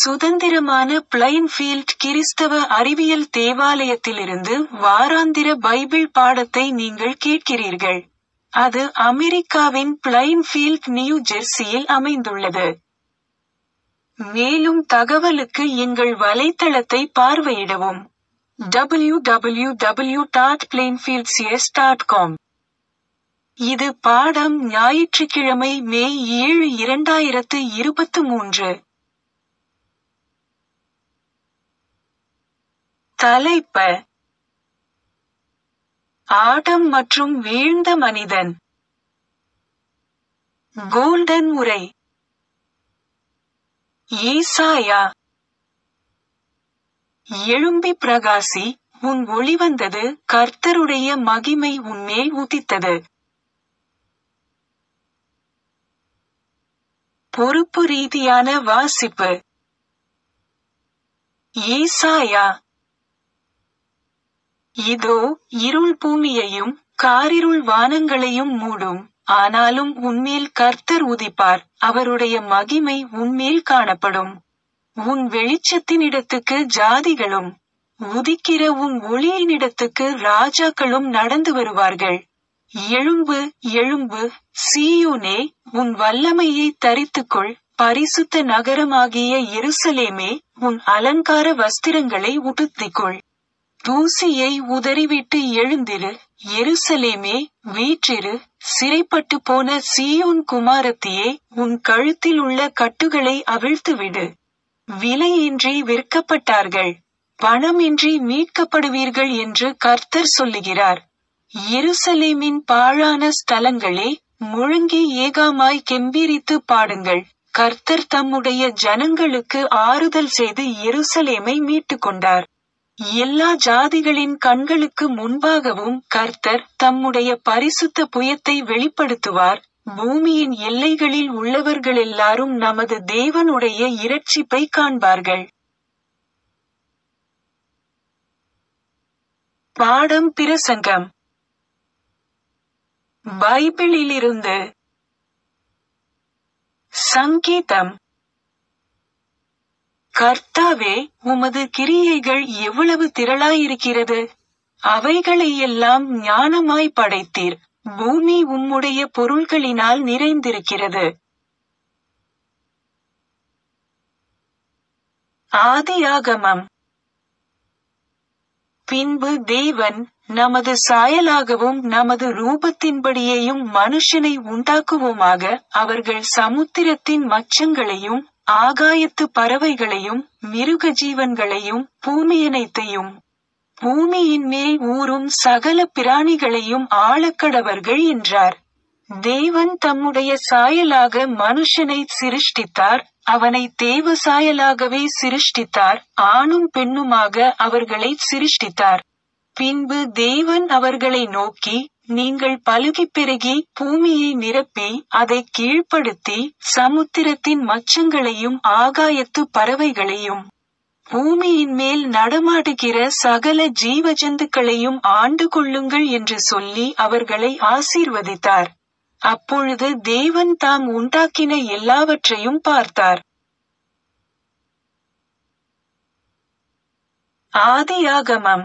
சுதந்திரமான பிளைன்ஃபீல்ட் கிறிஸ்தவ அறிவியல் தேவாலயத்திலிருந்து வாராந்திர பைபிள் பாடத்தை நீங்கள் கேட்கிறீர்கள். அது அமெரிக்காவின் பிளைன்ஃபீல்ட் நியூ ஜெர்சியில் அமைந்துள்ளது. மேலும் தகவலுக்கு எங்கள் வலைத்தளத்தை பார்வையிடவும். www.plainfieldcs.com இது பாடம் ஞாயிற்றுக்கிழமை மே ஏழு இரண்டாயிரத்து இருபத்து மூன்று. தலைப்ப ஆடம் மற்றும் வீழ்ந்த மனிதன் கோல்டன் உரை ஏசாயா எழும்பி பிரகாசி உன் ஒளி வந்தது கர்த்தருடைய மகிமை உன்மேல் உதித்தது பொறுப்பு ரீதியான வாசிப்பு ஏசாயா இதோ இருள் பூமியையும் காரிருள் வானங்களையும் மூடும் ஆனாலும் உன்மேல் கர்த்தர் உதிப்பார் அவருடைய மகிமை உன்மேல் காணப்படும் உன் வெளிச்சத்தினிடத்துக்கு ஜாதிகளும் உதிக்கிற உன் ஒளியினிடத்துக்கு ராஜாக்களும் நடந்து வருவார்கள் எழும்பு எழும்பு சீயோனே உன் வல்லமையை தரித்துக்கொள் பரிசுத்த நகரமாகிய எருசலேமே உன் அலங்கார வஸ்திரங்களை உடுத்திக்கொள் தூசியை உதறிவிட்டு எழுந்திரு எருசலேமே வீற்றிரு சிறைப்பட்டு போன சீயோன் குமாரத்தியே உன் கழுத்தில் உள்ள கட்டுகளை அவிழ்த்துவிடு விலையின்றி விற்கப்பட்டார்கள் பணமின்றி மீட்கப்படுவீர்கள் என்று கர்த்தர் சொல்லுகிறார் எருசலேமின் பாழான ஸ்தலங்களே முழங்கி ஏகாமாய் கெம்பீரித்து பாடுங்கள் கர்த்தர் தம்முடைய ஜனங்களுக்கு ஆறுதல் செய்து எருசலேமை மீட்டுக் கொண்டார் எல்லா ஜாதிகளின் கண்களுக்கு முன்பாகவும் கர்த்தர் தம்முடைய பரிசுத்த புயத்தை வெளிப்படுத்துவார் பூமியின் எல்லைகளில் உள்ளவர்களெல்லாரும் நமது தேவனுடைய இரட்சிப்பை காண்பார்கள் பாடம் பிரசங்கம் பைபிளிலிருந்து சங்கீதம் கர்த்தாவே உமது கிரியைகள் எவ்வளவு திரளாயிருக்கிறது அவைகளையெல்லாம் ஞானமாய் படைத்தீர் பூமி உம்முடைய பொருள்களினால் நிறைந்திருக்கிறது ஆதியாகமம் பின்பு தேவன் நமது சாயலாகவும் நமது ரூபத்தின்படியேயும் மனுஷனை உண்டாக்குவோமாக அவர்கள் சமுத்திரத்தின் மச்சங்களையும் ஆகாயத்து பறவைகளையும் மிருக ஜீவன்களையும் பூமியனைத்தையும் பூமியின் மேல் ஊறும் சகல பிராணிகளையும் ஆளக்கடவர்கள் என்றார் தேவன் தம்முடைய சாயலாக மனுஷனை சிருஷ்டித்தார் அவனை தேவ சாயலாகவே சிருஷ்டித்தார் ஆணும் பெண்ணுமாக அவர்களை சிருஷ்டித்தார் பின்பு தேவன் அவர்களை நோக்கி நீங்கள் பலுகிப் பெருகி பூமியை நிரப்பி அதை கீழ்ப்படுத்தி சமுத்திரத்தின் மச்சங்களையும் ஆகாயத்து பறவைகளையும் பூமியின் மேல் நடமாடுகிற சகல ஜீவஜந்துக்களையும் ஆண்டு கொள்ளுங்கள் என்று சொல்லி அவர்களை ஆசீர்வதித்தார் அப்பொழுது தேவன் தாம் உண்டாக்கின எல்லாவற்றையும் பார்த்தார் ஆதியாகமம்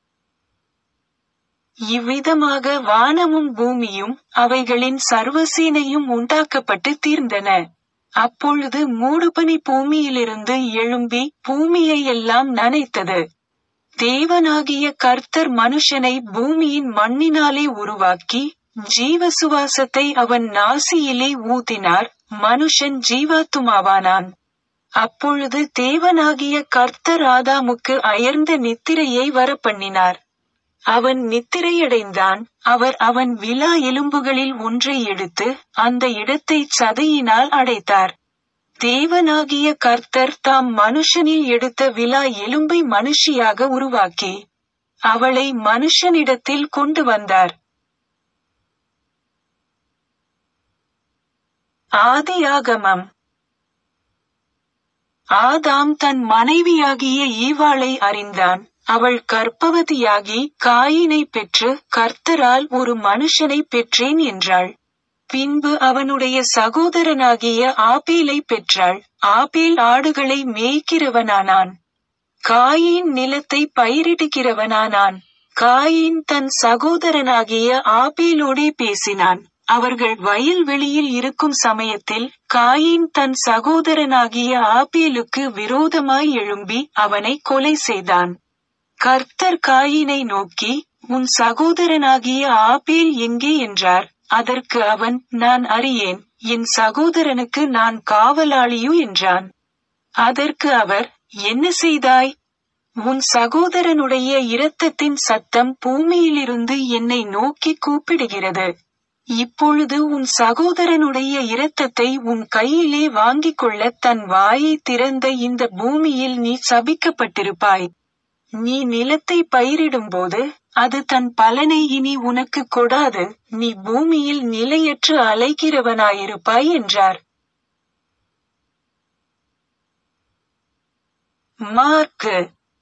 இவ்விதமாக வானமும் பூமியும் அவைகளின் சர்வசேனையும் உண்டாக்கப்பட்டு தீர்ந்தன அப்பொழுது மூடுபனி பூமியிலிருந்து எழும்பி பூமியை எல்லாம் நனைத்தது தேவனாகிய கர்த்தர் மனுஷனை பூமியின் மண்ணினாலே உருவாக்கி ஜீவ சுவாசத்தை அவன் நாசியிலே ஊதினார் மனுஷன் ஜீவாத்துமாவானான் அப்பொழுது தேவனாகிய கர்த்தர் ஆதாமுக்கு அயர்ந்த நித்திரையை வரப்பண்ணினார் அவன் நித்திரையடைந்தான் அவர் அவன் விலா எலும்புகளில் ஒன்றை எடுத்து அந்த இடத்தை சதையினால் அடைத்தார் தேவனாகிய கர்த்தர் தாம் மனுஷனில் எடுத்த விலா எலும்பை மனுஷியாக உருவாக்கி அவளை மனுஷனிடத்தில் கொண்டு வந்தார் ஆதியாகமம் ஆதாம் தன் மனைவியாகிய ஈவாளை அறிந்தான் அவள் கர்ப்பவதியாகி காயினை பெற்று கர்த்தரால் ஒரு மனுஷனை பெற்றேன் என்றாள் பின்பு அவனுடைய சகோதரனாகிய ஆபேலை பெற்றாள் ஆபேல் ஆடுகளை மேய்க்கிறவனானான் காயின் நிலத்தை பயிரிடுகிறவனானான் காயின் தன் சகோதரனாகிய ஆபேலோடே பேசினான் அவர்கள் வயல்வெளியில் இருக்கும் சமயத்தில் காயின் தன் சகோதரனாகிய ஆபேலுக்கு விரோதமாய் எழும்பி அவனை கொலை செய்தான் கர்த்தர் காயினை நோக்கி உன் சகோதரனாகிய ஆபேல் எங்கே என்றார் அதற்கு அவன் நான் அறியேன் என் சகோதரனுக்கு நான் காவலாளியு என்றான் அதற்கு அவர் என்ன செய்தாய் உன் சகோதரனுடைய இரத்தத்தின் சத்தம் பூமியிலிருந்து என்னை நோக்கி கூப்பிடுகிறது இப்பொழுது உன் சகோதரனுடைய இரத்தத்தை உன் கையிலே வாங்கிக் கொள்ள தன் வாயை திறந்த இந்த பூமியில் நீ சபிக்கப்பட்டிருப்பாய் நீ நிலத்தை பயிரிடும்போது அது தன் பலனை இனி உனக்கு கொடாது நீ பூமியில் நிலையற்று அலைகிறவனாயிருப்பாய் என்றார் மார்க்கு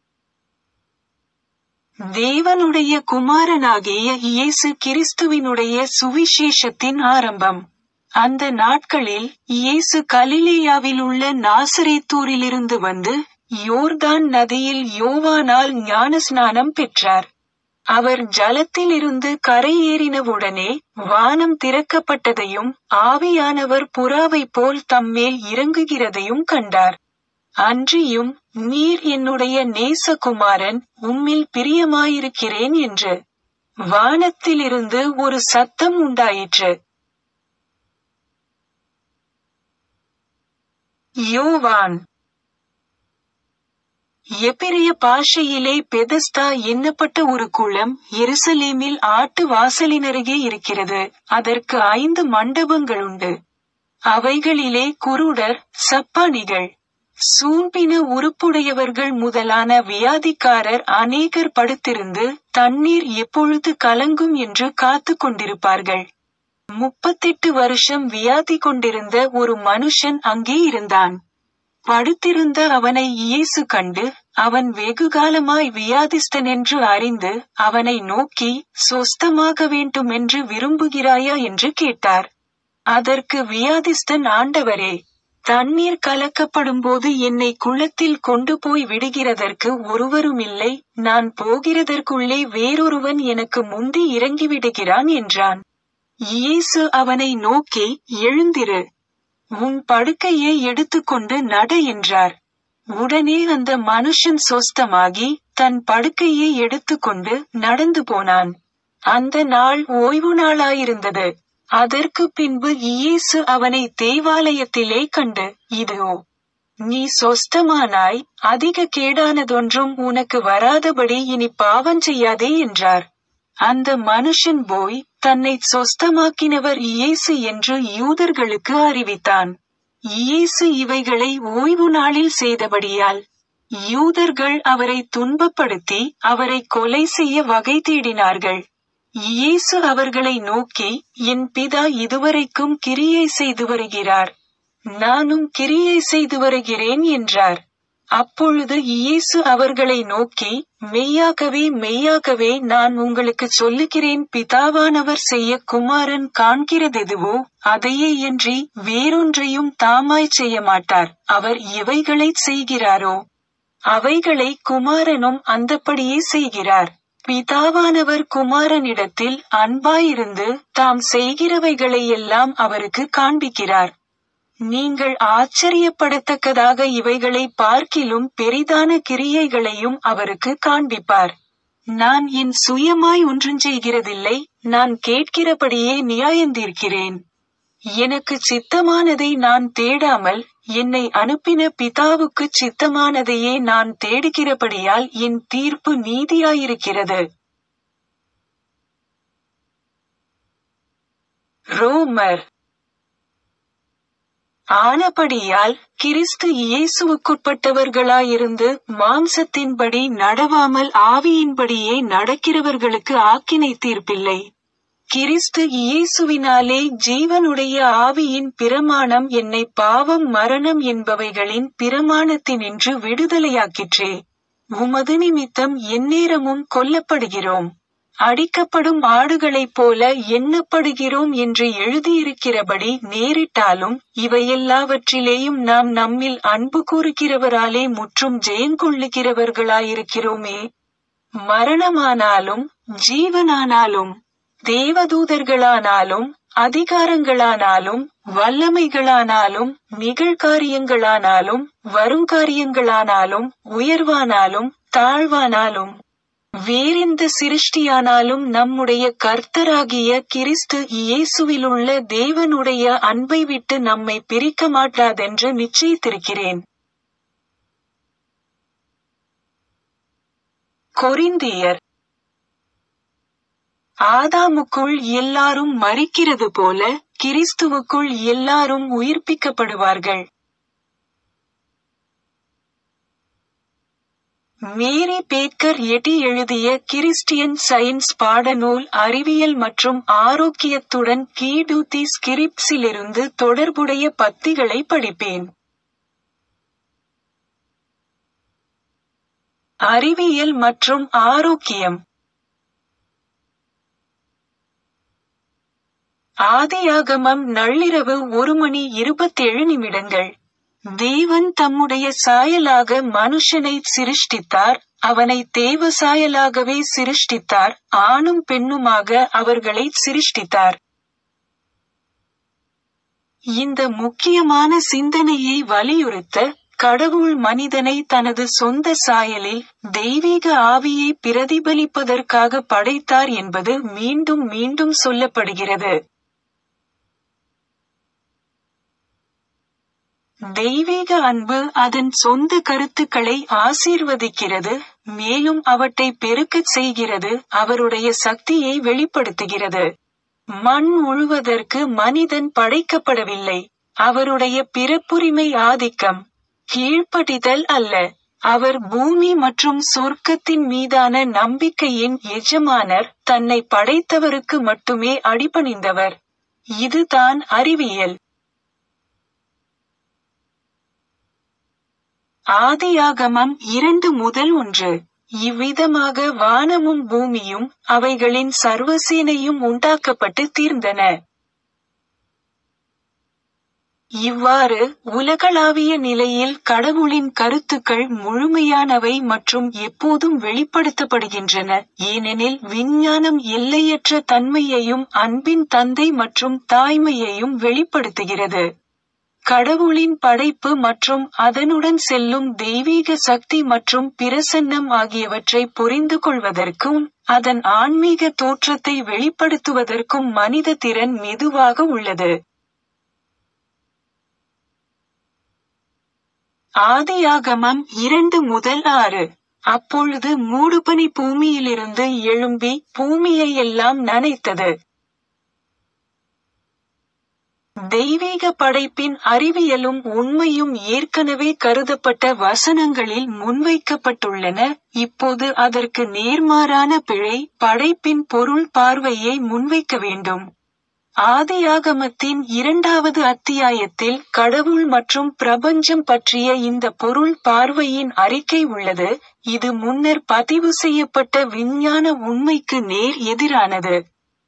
தேவனுடைய குமாரனாகிய இயேசு கிறிஸ்துவினுடைய சுவிசேஷத்தின் ஆரம்பம் அந்த நாட்களில் இயேசு கலிலேயாவில் உள்ள நாசரேத்தூரிலிருந்து வந்து யோர்தான் நதியில் யோவானால் ஞானஸ்நானம் பெற்றார் அவர் ஜலத்திலிருந்து கரையேறினவுடனே வானம் திறக்கப்பட்டதையும் ஆவியானவர் புறாவைப் போல் தம்மேல் இறங்குகிறதையும் கண்டார் அன்றியும் நீர் என்னுடைய நேசகுமாரன் உம்மில் பிரியமாயிருக்கிறேன் என்று வானத்திலிருந்து ஒரு சத்தம் உண்டாயிற்று யோவான் எபிரிய பாஷையிலே பெதஸ்தா எண்ணப்பட்ட ஒரு குளம் எருசலேமில் ஆட்டு வாசலினருகே இருக்கிறது அதற்கு ஐந்து மண்டபங்களுண்டு அவைகளிலே குருடர் சப்பானிகள் சூம்பின உறுப்புடையவர்கள் முதலான வியாதிக்காரர் அநேகர் படுத்திருந்து தண்ணீர் எப்பொழுது கலங்கும் என்று காத்து கொண்டிருப்பார்கள் முப்பத்தெட்டு வருஷம் வியாதி கொண்டிருந்த ஒரு மனுஷன் அங்கே இருந்தான் படுத்திருந்த அவனை இயேசு கண்டு அவன் வெகுகாலமாய் வியாதிஸ்தன் என்று அறிந்து அவனை நோக்கி சொஸ்தமாக வேண்டுமென்று விரும்புகிறாயா என்று கேட்டார் அதற்கு வியாதிஸ்தன் ஆண்டவரே தண்ணீர் கலக்கப்படும்போது என்னை குளத்தில் கொண்டு போய் விடுகிறதற்கு ஒருவரும் இல்லை நான் போகிறதற்குள்ளே வேறொருவன் எனக்கு முந்தி இறங்கிவிடுகிறான் என்றான் இயேசு அவனை நோக்கி எழுந்திரு உன் படுக்கையை எடுத்துக்கொண்டு நட என்றார் உடனே அந்த மனுஷன் சொஸ்தமாகி தன் படுக்கையை எடுத்துக்கொண்டு நடந்து போனான் அந்த நாள் ஓய்வு நாளாயிருந்தது அதற்கு பின்பு இயேசு அவனை தேவாலயத்திலே கண்டு இதோ நீ சொஸ்தமானாய் அதிக கேடானதொன்றும் உனக்கு வராதபடி இனி பாவம் செய்யாதே என்றார் அந்த மனுஷன் போய் தன்னை சொஸ்தமாக்கினவர் இயேசு என்று யூதர்களுக்கு அறிவித்தான் இயேசு இவைகளை ஓய்வு நாளில் செய்தபடியால் யூதர்கள் அவரை துன்பப்படுத்தி அவரை கொலை செய்ய வகை தேடினார்கள் இயேசு அவர்களை நோக்கி என் பிதா இதுவரைக்கும் கிரியை செய்து வருகிறார் நானும் கிரியை செய்து வருகிறேன் என்றார் அப்பொழுது இயேசு அவர்களை நோக்கி மெய்யாகவே மெய்யாகவே நான் உங்களுக்கு சொல்லுகிறேன் பிதாவானவர் செய்ய குமாரன் காண்கிறதெதுவோ அதையே இன்றி வேறொன்றையும் தாமாய் செய்ய மாட்டார் அவர் எவைகளை செய்கிறாரோ அவைகளை குமாரனும் அந்தப்படியே செய்கிறார் பிதாவானவர் குமாரனிடத்தில் அன்பாயிருந்து தாம் செய்கிறவைகளை எல்லாம் அவருக்கு காண்பிக்கிறார் நீங்கள் ஆச்சரியப்படத்தக்கதாக இவைகளை பார்க்கிலும் பெரிதான கிரியைகளையும் அவருக்கு காண்பிப்பார் நான் என் சுயமாய் ஒன்றும் செய்கிறதில்லை நான் கேட்கிறபடியே நியாயந்தீர்க்கிறேன் எனக்கு சித்தமானதை நான் தேடாமல் என்னை அனுப்பின பிதாவுக்கு சித்தமானதையே நான் தேடுகிறபடியால் என் தீர்ப்பு நீதியாயிருக்கிறது ரோமர் ஆனபடியால் கிறிஸ்து இயேசுவுக்குட்பட்டவர்களாயிருந்து மாம்சத்தின்படி நடவாமல் ஆவியின்படியே நடக்கிறவர்களுக்கு ஆக்கினை தீர்ப்பில்லை கிறிஸ்து இயேசுவினாலே ஜீவனுடைய ஆவியின் பிரமாணம் என்னை பாவம் மரணம் என்பவைகளின் பிரமாணத்தினின்று விடுதலையாக்கிற்றே உமது நிமித்தம் எந்நேரமும் கொல்லப்படுகிறோம் அடிக்கப்படும் ஆடுகளைப் போல எண்ணப்படுகிறோம் என்று எழுதியிருக்கிறபடி நேரிட்டாலும் இவையெல்லாவற்றிலேயும் நாம் நம்மில் அன்பு கூறுகிறவராலே முற்றும் ஜெயங்கொள்ளுகிறவர்களாயிருக்கிறோமே மரணமானாலும் ஜீவனானாலும் தேவதூதர்களானாலும் அதிகாரங்களானாலும் வல்லமைகளானாலும் நிகழ்காரியங்களானாலும் வருங்காரியங்களானாலும் உயர்வானாலும் தாழ்வானாலும் வேறெந்த சிருஷ்டியானாலும் நம்முடைய கர்த்தராகிய கிறிஸ்து இயேசுவிலுள்ள தேவனுடைய அன்பை விட்டு நம்மை பிரிக்க மாட்டாதென்று நிச்சயித்திருக்கிறேன் கொரிந்தியர் ஆதாமுக்குள் எல்லாரும் மறிக்கிறது போல கிறிஸ்துவுக்குள் எல்லாரும் உயிர்ப்பிக்கப்படுவார்கள் மேரி பேக்கர் எட்டி எழுதிய கிறிஸ்டியன் சயின்ஸ் பாடநூல் அறிவியல் மற்றும் ஆரோக்கியத்துடன் கீடூத்தி ஸ்கிரிப்ஸிலிருந்து தொடர்புடைய பத்திகளை படிப்பேன் அறிவியல் மற்றும் ஆரோக்கியம் ஆதியாகமம் நள்ளிரவு ஒரு மணி இருபத்தேழு நிமிடங்கள் தேவன் தம்முடைய சாயலாக மனுஷனை சிருஷ்டித்தார் அவனை தேவ சாயலாகவே சிருஷ்டித்தார் ஆணும் பெண்ணுமாக அவர்களை சிருஷ்டித்தார் இந்த முக்கியமான சிந்தனையை வலியுறுத்த கடவுள் மனிதனை தனது சொந்த சாயலில் தெய்வீக ஆவியை பிரதிபலிப்பதற்காக படைத்தார் என்பது மீண்டும் மீண்டும் சொல்லப்படுகிறது தெய்வீக அன்பு அதன் சொந்த கருத்துக்களை ஆசீர்வதிக்கிறது மேலும் அவற்றை பெருக்கச் செய்கிறது அவருடைய சக்தியை வெளிப்படுத்துகிறது மண் உழுவதற்கு மனிதன் படைக்கப்படவில்லை அவருடைய பிறப்புரிமை ஆதிக்கம் கீழ்ப்படிதல் அல்ல அவர் பூமி மற்றும் சொர்க்கத்தின் மீதான நம்பிக்கையின் எஜமானர் தன்னை படைத்தவருக்கு மட்டுமே அடிபணிந்தவர் இதுதான் அறிவியல் ஆதியாகமம் இரண்டு முதல் ஒன்று இவ்விதமாக வானமும் பூமியும் அவைகளின் சர்வசேனையும் உண்டாக்கப்பட்டு தீர்ந்தன இவ்வாறு உலகளாவிய நிலையில் கடவுளின் கருத்துக்கள் முழுமையானவை மற்றும் எப்போதும் வெளிப்படுத்தப்படுகின்றன ஏனெனில் விஞ்ஞானம் எல்லையற்ற தன்மையையும் அன்பின் தந்தை மற்றும் தாய்மையையும் வெளிப்படுத்துகிறது கடவுளின் படைப்பு மற்றும் அதனுடன் செல்லும் தெய்வீக சக்தி மற்றும் பிரசன்னம் ஆகியவற்றை புரிந்து கொள்வதற்கும் அதன் ஆன்மீக தோற்றத்தை வெளிப்படுத்துவதற்கும் மனித திறன் மெதுவாக உள்ளது ஆதியாகமம் இரண்டு முதல் ஆறு அப்பொழுது மூடுபனி பூமியிலிருந்து எழும்பி பூமியை எல்லாம் நனைத்தது தெய்வீக படைப்பின் அறிவியலும் உண்மையும் ஏற்கனவே கருதப்பட்ட வசனங்களில் முன்வைக்கப்பட்டுள்ளன இப்போது அதற்கு நேர்மாறான பிழை படைப்பின் பொருள் பார்வையை முன்வைக்க வேண்டும் ஆதியாகமத்தின் இரண்டாவது அத்தியாயத்தில் கடவுள் மற்றும் பிரபஞ்சம் பற்றிய இந்த பொருள் பார்வையின் அறிக்கை உள்ளது இது முன்னர் பதிவு செய்யப்பட்ட விஞ்ஞான உண்மைக்கு நேர் எதிரானது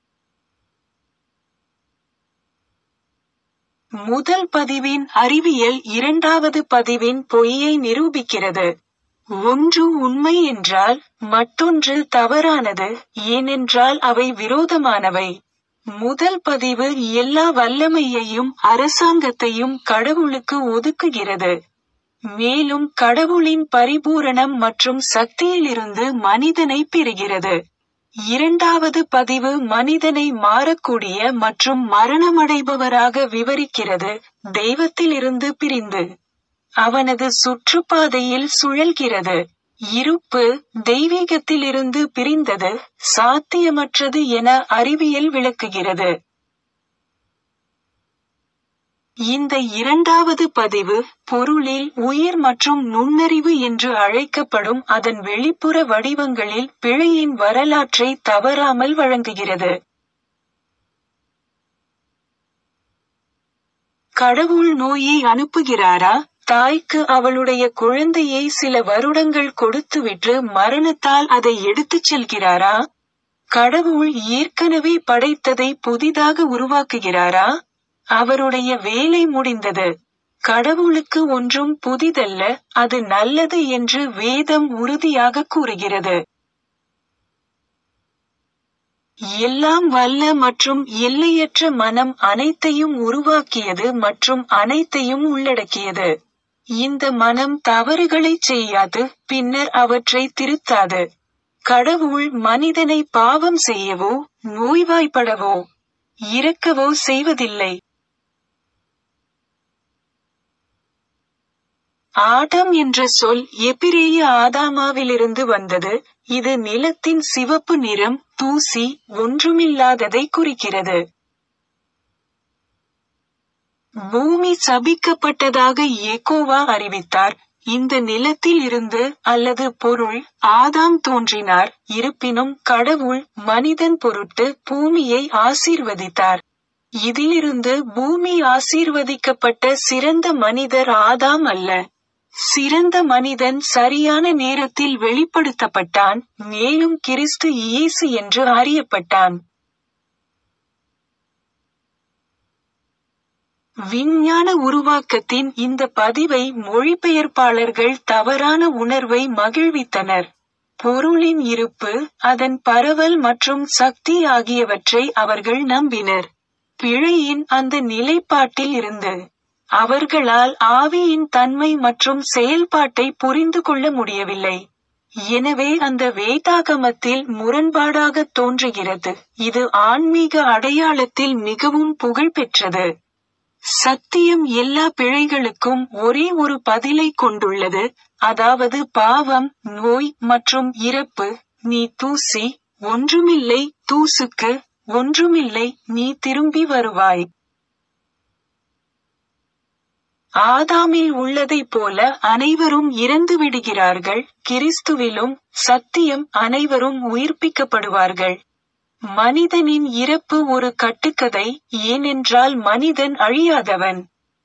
முதல் பதிவின் அறிவியல் இரண்டாவது பதிவின் பொய்யை நிரூபிக்கிறது ஒன்று உண்மை என்றால் மற்றொன்று தவறானது ஏனென்றால் அவை விரோதமானவை முதல் பதிவு எல்லா வல்லமையையும் அரசாங்கத்தையும் கடவுளுக்கு ஒதுக்குகிறது மேலும் கடவுளின் பரிபூரணம் மற்றும் சக்தியிலிருந்து மனிதனை பெறுகிறது இரண்டாவது பதிவு மனிதனை மாறக்கூடிய மற்றும் மரணமடைபவராக விவரிக்கிறது தெய்வத்திலிருந்து பிரிந்து அவனது சுற்றுப்பாதையில் சுழல்கிறது இருப்பு தெய்வீகத்திலிருந்து பிரிந்தது சாத்தியமற்றது என அறிவியல் விளக்குகிறது இந்த இரண்டாவது பதிவு பொருளில் உயிர் மற்றும் நுண்ணறிவு என்று அழைக்கப்படும் அதன் வெளிப்புற வடிவங்களில் பிழையின் வரலாற்றை தவறாமல் வழங்குகிறது கடவுள் நோயை அனுப்புகிறாரா தாய்க்கு அவளுடைய குழந்தையை சில வருடங்கள் கொடுத்துவிட்டு மரணத்தால் அதை எடுத்துச் செல்கிறாரா கடவுள் ஏற்கனவே படைத்ததை புதிதாக உருவாக்குகிறாரா அவருடைய வேலை முடிந்தது கடவுளுக்கு ஒன்றும் புதிதல்ல அது நல்லது என்று வேதம் உறுதியாக கூறுகிறது எல்லாம் வல்ல மற்றும் எல்லையற்ற மனம் அனைத்தையும் உருவாக்கியது மற்றும் அனைத்தையும் உள்ளடக்கியது இந்த மனம் தவறுகளை செய்யாது பின்னர் அவற்றை திருத்தாது கடவுள் மனிதனை பாவம் செய்யவோ நோய்வாய்ப்படவோ இறக்கவோ செய்வதில்லை ஆடம் என்ற சொல் எபிரேய ஆதாமாவிலிருந்து வந்தது இது நிலத்தின் சிவப்பு நிறம் தூசி ஒன்றுமில்லாததை குறிக்கிறது பூமி சபிக்கப்பட்டதாக ஏகோவா அறிவித்தார் இந்த நிலத்தில் இருந்து அல்லது பொருள் ஆதாம் தோன்றினார் இருப்பினும் கடவுள் மனிதன் பொருட்டு பூமியை ஆசீர்வதித்தார் இதிலிருந்து பூமி ஆசீர்வதிக்கப்பட்ட சிறந்த மனிதர் ஆதாம் அல்ல சிறந்த மனிதன் சரியான நேரத்தில் வெளிப்படுத்தப்பட்டான் மேலும் கிறிஸ்து இயேசு என்று அறியப்பட்டான் விஞ்ஞான உருவாக்கத்தின் இந்த பதிவை மொழிபெயர்ப்பாளர்கள் தவறான உணர்வை மகிழ்வித்தனர் பொருளின் இருப்பு அதன் பரவல் மற்றும் சக்தி ஆகியவற்றை அவர்கள் நம்பினர் பிழையின் அந்த நிலைப்பாட்டில் இருந்து அவர்களால் ஆவியின் தன்மை மற்றும் செயல்பாட்டை புரிந்து கொள்ள முடியவில்லை எனவே அந்த வேதாகமத்தில் முரண்பாடாக தோன்றுகிறது இது ஆன்மீக அடையாளத்தில் மிகவும் புகழ்பெற்றது சத்தியம் எல்லா பிழைகளுக்கும் ஒரே ஒரு பதிலை கொண்டுள்ளது அதாவது பாவம் நோய் மற்றும் இறப்பு நீ தூசி ஒன்றுமில்லை தூசுக்கு ஒன்றுமில்லை நீ திரும்பி வருவாய் ஆதாமில் உள்ளதைப் போல அனைவரும் இறந்து விடுகிறார்கள் கிறிஸ்துவிலும் சத்தியம் அனைவரும் உயிர்ப்பிக்கப்படுவார்கள் மனிதனின் இறப்பு ஒரு கட்டுக்கதை ஏனென்றால் மனிதன் அழியாதவன்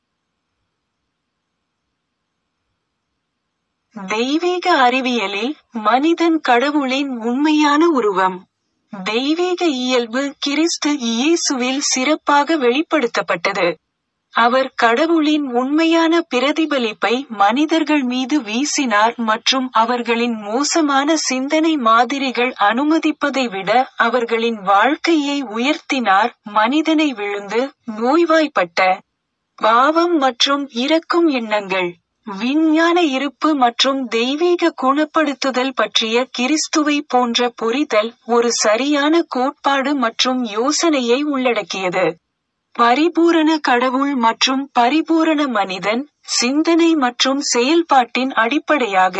தெய்வீக அறிவியலில் மனிதன் கடவுளின் உண்மையான உருவம் தெய்வீக இயல்பு கிறிஸ்து இயேசுவில் சிறப்பாக வெளிப்படுத்தப்பட்டது அவர் கடவுளின் உண்மையான பிரதிபலிப்பை மனிதர்கள் மீது வீசினார் மற்றும் அவர்களின் மோசமான சிந்தனை மாதிரிகள் அனுமதிப்பதை விட அவர்களின் வாழ்க்கையை உயர்த்தினார் மனிதனை விழுந்து நோய்வாய்ப்பட்ட பாவம் மற்றும் இறக்கும் எண்ணங்கள் விஞ்ஞான இருப்பு மற்றும் தெய்வீக குணப்படுத்துதல் பற்றிய கிறிஸ்துவை போன்ற புரிதல் ஒரு சரியான கோட்பாடு மற்றும் யோசனையை உள்ளடக்கியது பரிபூரண கடவுள் மற்றும் பரிபூரண மனிதன் சிந்தனை மற்றும் செயல்பாட்டின் அடிப்படையாக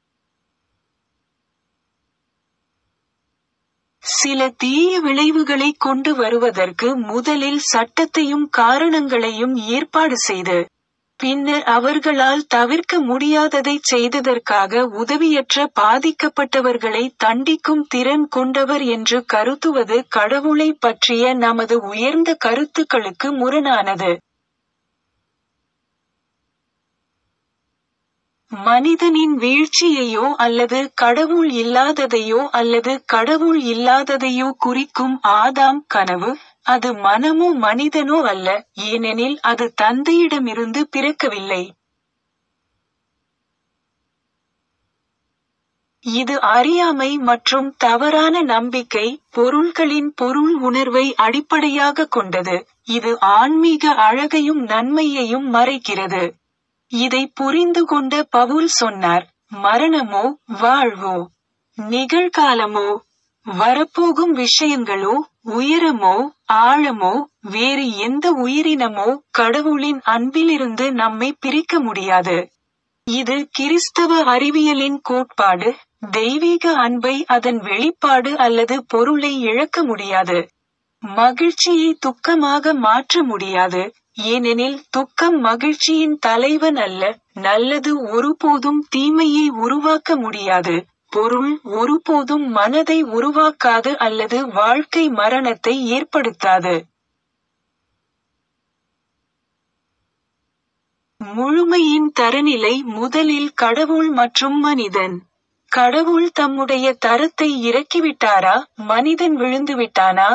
சில தீய விளைவுகளை கொண்டு வருவதற்கு முதலில் சட்டத்தையும் காரணங்களையும் ஏற்பாடு செய்து பின்னர் அவர்களால் தவிர்க்க முடியாததை செய்ததற்காக உதவியற்ற பாதிக்கப்பட்டவர்களை தண்டிக்கும் திறன் கொண்டவர் என்று கருத்துவது கடவுளை பற்றிய நமது உயர்ந்த கருத்துக்களுக்கு முரணானது மனிதனின் வீழ்ச்சியையோ அல்லது கடவுள் இல்லாததையோ அல்லது கடவுள் இல்லாததையோ குறிக்கும் ஆதாம் கனவு அது மனமோ மனிதனோ அல்ல ஏனெனில் அது தந்தையிடமிருந்து பிறக்கவில்லை இது அறியாமை மற்றும் தவறான நம்பிக்கை பொருள்களின் பொருள் உணர்வை அடிப்படையாக கொண்டது இது ஆன்மீக அழகையும் நன்மையையும் மறைக்கிறது இதை புரிந்து கொண்ட பவுல் சொன்னார் மரணமோ வாழ்வோ நிகழ்காலமோ வரப்போகும் விஷயங்களோ உயரமோ ஆழமோ வேறு எந்த உயிரினமோ கடவுளின் அன்பிலிருந்து நம்மை பிரிக்க முடியாது இது கிறிஸ்தவ அறிவியலின் கோட்பாடு தெய்வீக அன்பை அதன் வெளிப்பாடு அல்லது பொருளை இழக்க முடியாது மகிழ்ச்சியை துக்கமாக மாற்ற முடியாது ஏனெனில் துக்கம் மகிழ்ச்சியின் தலைவன் அல்ல நல்லது ஒருபோதும் தீமையை உருவாக்க முடியாது பொருள் ஒருபோதும் மனதை உருவாக்காது அல்லது வாழ்க்கை மரணத்தை ஏற்படுத்தாது முழுமையின் தரநிலை முதலில் கடவுள் மற்றும் மனிதன் கடவுள் தம்முடைய தரத்தை இறக்கிவிட்டாரா மனிதன் விழுந்து விட்டானா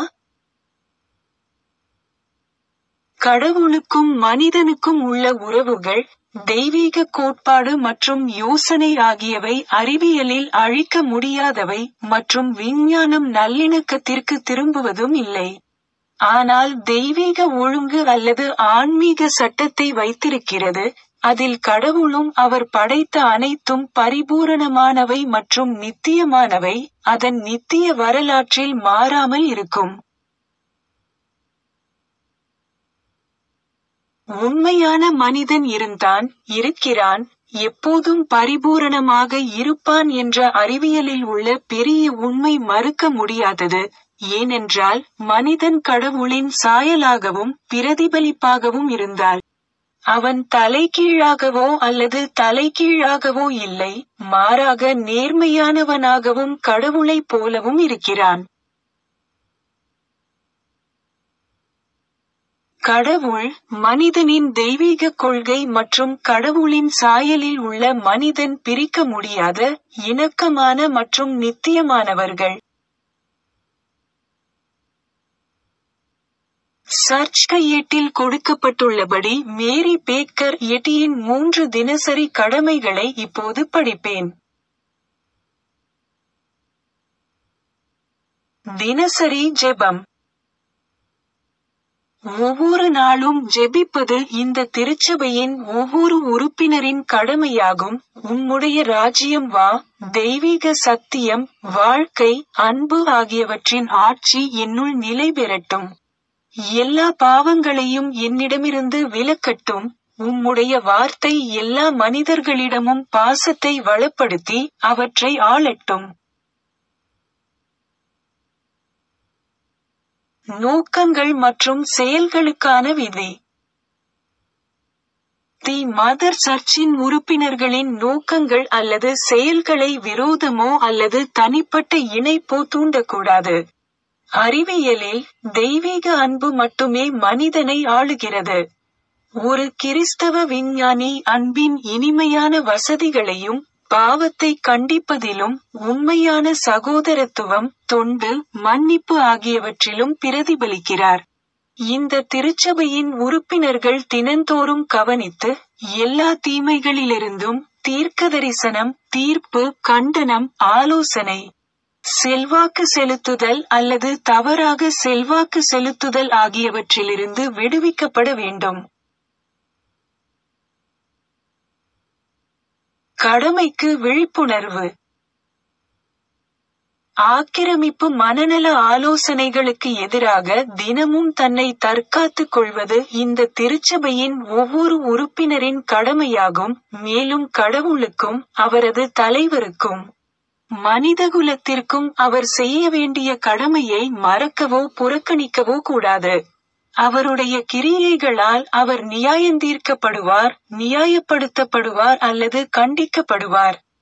கடவுளுக்கும் மனிதனுக்கும் உள்ள உறவுகள் தெய்வீக கோட்பாடு மற்றும் யோசனை ஆகியவை அறிவியலில் அழிக்க முடியாதவை மற்றும் விஞ்ஞானம் நல்லிணக்கத்திற்கு திரும்புவதும் இல்லை ஆனால் தெய்வீக ஒழுங்கு அல்லது ஆன்மீக சட்டத்தை வைத்திருக்கிறது அதில் கடவுளும் அவர் படைத்த அனைத்தும் பரிபூரணமானவை மற்றும் நித்தியமானவை அதன் நித்திய வரலாற்றில் மாறாமல் இருக்கும் உண்மையான மனிதன் இருந்தான் இருக்கிறான் எப்போதும் பரிபூரணமாக இருப்பான் என்ற அறிவியலில் உள்ள பெரிய உண்மை மறுக்க முடியாதது ஏனென்றால் மனிதன் கடவுளின் சாயலாகவும் பிரதிபலிப்பாகவும் இருந்தால் அவன் தலைகீழாகவோ அல்லது தலைகீழாகவோ இல்லை மாறாக நேர்மையானவனாகவும் கடவுளைப் போலவும் இருக்கிறான் கடவுள் மனிதனின் தெய்வீக கொள்கை மற்றும் கடவுளின் சாயலில் உள்ள மனிதன் பிரிக்க முடியாத இணக்கமான மற்றும் நித்தியமானவர்கள் சர்ச் கையேட்டில் கொடுக்கப்பட்டுள்ளபடி மேரி பேக்கர் எட்டியின் மூன்று தினசரி கடமைகளை இப்போது படிப்பேன் தினசரி ஜெபம் ஒவ்வொரு நாளும் ஜெபிப்பது இந்த திருச்சபையின் ஒவ்வொரு உறுப்பினரின் கடமையாகும் உம்முடைய ராஜ்யம் வா தெய்வீக சத்தியம் வாழ்க்கை அன்பு ஆகியவற்றின் ஆட்சி என்னுள் நிலை பெறட்டும் எல்லா பாவங்களையும் என்னிடமிருந்து விலக்கட்டும் உம்முடைய வார்த்தை எல்லா மனிதர்களிடமும் பாசத்தை வளப்படுத்தி அவற்றை ஆளட்டும் நோக்கங்கள் மற்றும் செயல்களுக்கான விதி தி மதர் சர்ச்சின் உறுப்பினர்களின் நோக்கங்கள் அல்லது செயல்களை விரோதமோ அல்லது தனிப்பட்ட இணைப்போ தூண்டக்கூடாது அறிவியலில் தெய்வீக அன்பு மட்டுமே மனிதனை ஆளுகிறது ஒரு கிறிஸ்தவ விஞ்ஞானி அன்பின் இனிமையான வசதிகளையும் பாவத்தை கண்டிப்பதிலும் உண்மையான சகோதரத்துவம் தொண்டு மன்னிப்பு ஆகியவற்றிலும் பிரதிபலிக்கிறார் இந்த திருச்சபையின் உறுப்பினர்கள் தினந்தோறும் கவனித்து எல்லா தீமைகளிலிருந்தும் தீர்க்கதரிசனம் தீர்ப்பு கண்டனம் ஆலோசனை செல்வாக்கு செலுத்துதல் அல்லது தவறாக செல்வாக்கு செலுத்துதல் ஆகியவற்றிலிருந்து விடுவிக்கப்பட வேண்டும் கடமைக்கு விழிப்புணர்வு ஆக்கிரமிப்பு மனநல ஆலோசனைகளுக்கு எதிராக தினமும் தன்னை தற்காத்துக் கொள்வது இந்த திருச்சபையின் ஒவ்வொரு உறுப்பினரின் கடமையாகும் மேலும் கடவுளுக்கும் அவரது தலைவருக்கும் மனிதகுலத்திற்கும் அவர் செய்ய வேண்டிய கடமையை மறக்கவோ புறக்கணிக்கவோ கூடாது அவருடைய கிரியைகளால் அவர் நியாயந்தீர்க்கப்படுவார் நியாயப்படுத்தப்படுவார் அல்லது கண்டிக்கப்படுவார்